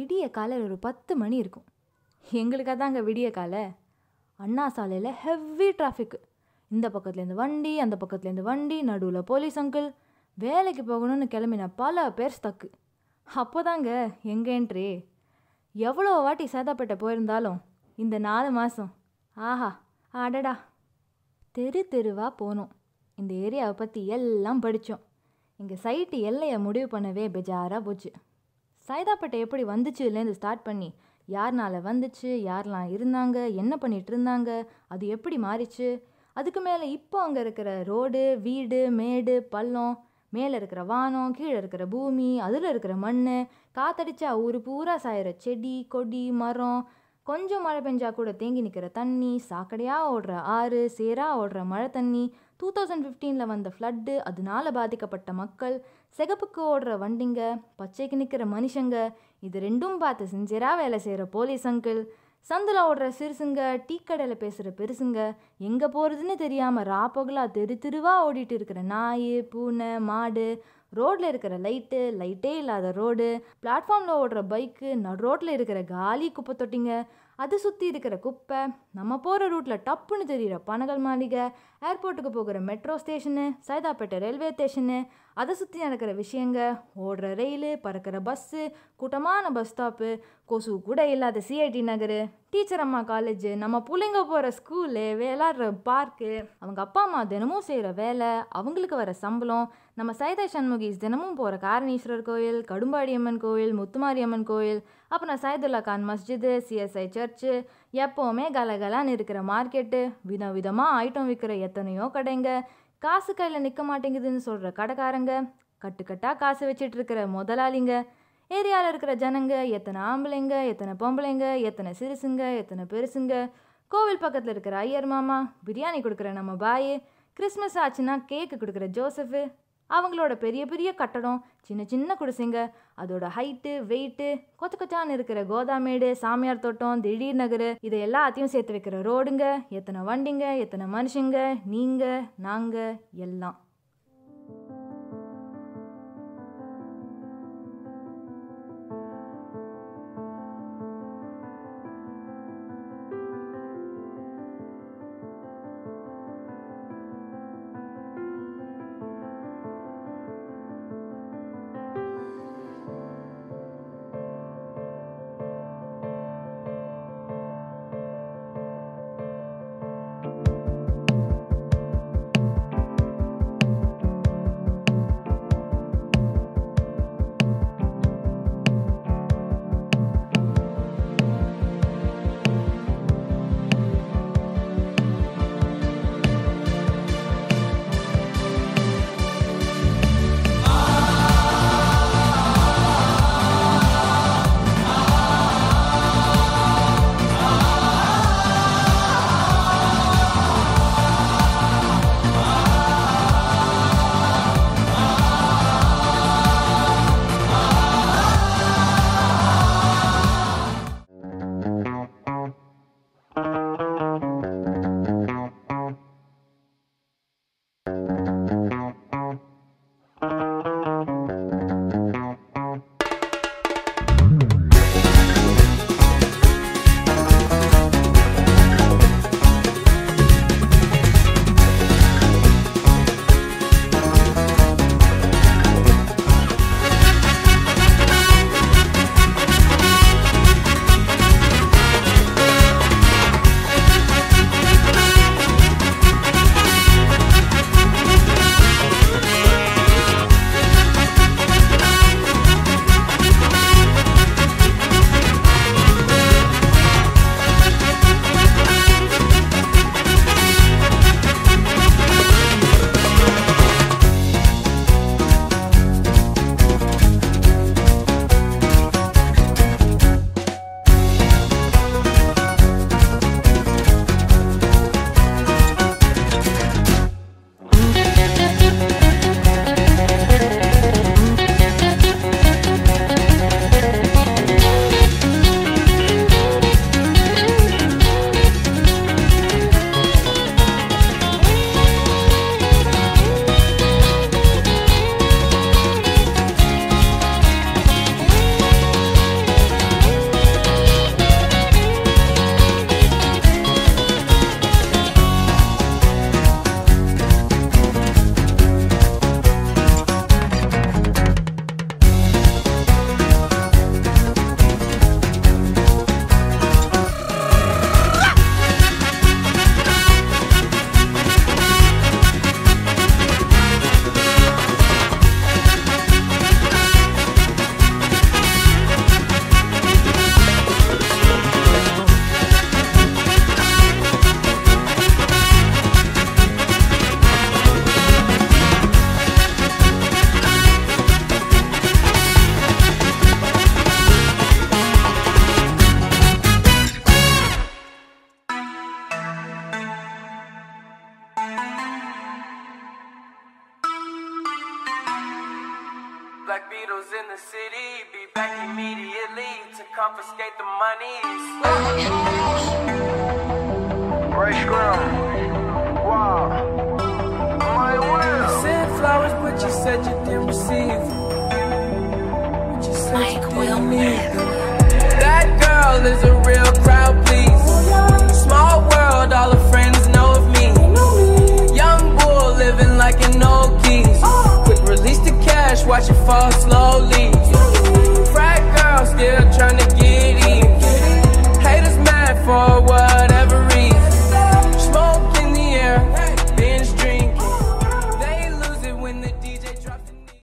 விடிய காலையில் ஒரு பத்து மணி இருக்கும் எங்களுக்கு அதாங்க விடிய காலை அண்ணா சாலையில் ஹெவி டிராஃபிக் இந்த பக்கத்துலேருந்து வண்டி அந்த பக்கத்துலேருந்து வண்டி நடுவில் போலீஸ் அங்கிள் வேலைக்கு போகணும்னு கிளம்பின பல பேர் ஸ்டக்கு அப்போதாங்க எங்க என்ட்ரி எவ்வளோ வாட்டி சேதாப்பேட்டை போயிருந்தாலும் இந்த நாலு மாதம் ஆஹா அடடா தெரு தெருவாக போனோம் இந்த ஏரியாவை பற்றி எல்லாம் படித்தோம் இங்கே சைட்டு எல்லையை முடிவு பண்ணவே பெஜாராக போச்சு சைதாப்பேட்டை எப்படி வந்துச்சுலேருந்து ஸ்டார்ட் பண்ணி யார்னால வந்துச்சு யாரெல்லாம் இருந்தாங்க என்ன பண்ணிட்டு இருந்தாங்க அது எப்படி மாறிச்சு அதுக்கு மேலே இப்போ அங்கே இருக்கிற ரோடு வீடு மேடு பள்ளம் மேலே இருக்கிற வானம் கீழே இருக்கிற பூமி அதில் இருக்கிற மண் காத்தடிச்சா ஊர் பூரா சாயிற செடி கொடி மரம் கொஞ்சம் மழை பெஞ்சா கூட தேங்கி நிற்கிற தண்ணி சாக்கடையாக ஓடுற ஆறு சேராக ஓடுற மழை தண்ணி டூ தௌசண்ட் ஃபிஃப்டீனில் வந்த ஃப்ளட்டு அதனால பாதிக்கப்பட்ட மக்கள் சிகப்புக்கு ஓடுற வண்டிங்க பச்சைக்கு நிற்கிற மனுஷங்க இது ரெண்டும் பார்த்து சின்சியராக வேலை செய்கிற போலீஸ் அங்கிள் சந்தில் ஓடுற சிறுசுங்க டீ கடையில் பேசுகிற பெருசுங்க எங்கே போகிறதுன்னு தெரியாமல் ராப்பகலாக தெரு தெருவாக ஓடிட்டு இருக்கிற நாய் பூனை மாடு ரோட்டில் இருக்கிற லைட்டு லைட்டே இல்லாத ரோடு பிளாட்ஃபார்மில் ஓடுற பைக்கு நடு ரோட்டில் இருக்கிற காலி குப்பை தொட்டிங்க அது சுற்றி இருக்கிற குப்பை நம்ம போகிற ரூட்டில் டப்புன்னு தெரிகிற பனகல் மாளிகை ஏர்போர்ட்டுக்கு போகிற metro station Saidapet railway station அதை சுற்றி நடக்கிற விஷயங்க ஓடுற ரயில் பறக்கிற பஸ்ஸு கூட்டமான பஸ் ஸ்டாப்பு கொசு கூட இல்லாத சிஐடி நகர் டீச்சர் அம்மா காலேஜ் நம்ம பிள்ளைங்க போகிற ஸ்கூலு விளையாடுற பார்க்கு அவங்க அப்பா அம்மா தினமும் செய்கிற வேலை அவங்களுக்கு வர சம்பளம் நம்ம சைதா சண்முகிஸ் தினமும் போகிற காரணீஸ்வரர் கோயில் கடும்பாடி அம்மன் கோயில் முத்துமாரி அம்மன் கோயில் அப்புறம் சைதுல்லா கான் மஸ்ஜிது சிஎஸ்ஐ சர்ச்சு எப்போவுமே கலகலான்னு இருக்கிற மார்க்கெட்டு விதம் விதமாக ஐட்டம் விற்கிற எத்தனையோ கடைங்க காசு கையில் நிற்க மாட்டேங்குதுன்னு சொல்கிற கடைக்காரங்க கட்டுக்கட்டாக காசு வச்சிட்டு இருக்கிற முதலாளிங்க ஏரியாவில் இருக்கிற ஜனங்க எத்தனை ஆம்பளைங்க எத்தனை பொம்பளைங்க எத்தனை சிறுசுங்க எத்தனை பெருசுங்க கோவில் பக்கத்தில் இருக்கிற ஐயர் மாமா பிரியாணி கொடுக்குற நம்ம பாய் கிறிஸ்மஸ் ஆச்சுன்னா கேக்கு கொடுக்குற ஜோசஃபு அவங்களோட பெரிய பெரிய கட்டடம் சின்ன சின்ன குடிசைங்க அதோட ஹைட்டு வெயிட்டு கொச்ச கொச்சான்னு இருக்கிற கோதாமேடு சாமியார் தோட்டம் திடீர் நகர் இதை எல்லாத்தையும் சேர்த்து வைக்கிற ரோடுங்க எத்தனை வண்டிங்க எத்தனை மனுஷங்க நீங்கள் நாங்கள் எல்லாம் like Beatles in the city. Be back immediately to confiscate the money. Ray Scrum. Wow. My will. Sent flowers, but you said you didn't receive. But you said you didn't need them. That girl is a real crowd, please. Small world, all her friends know of me. Young bull living like an old geese. Quick release the cash, watch it fall slowly.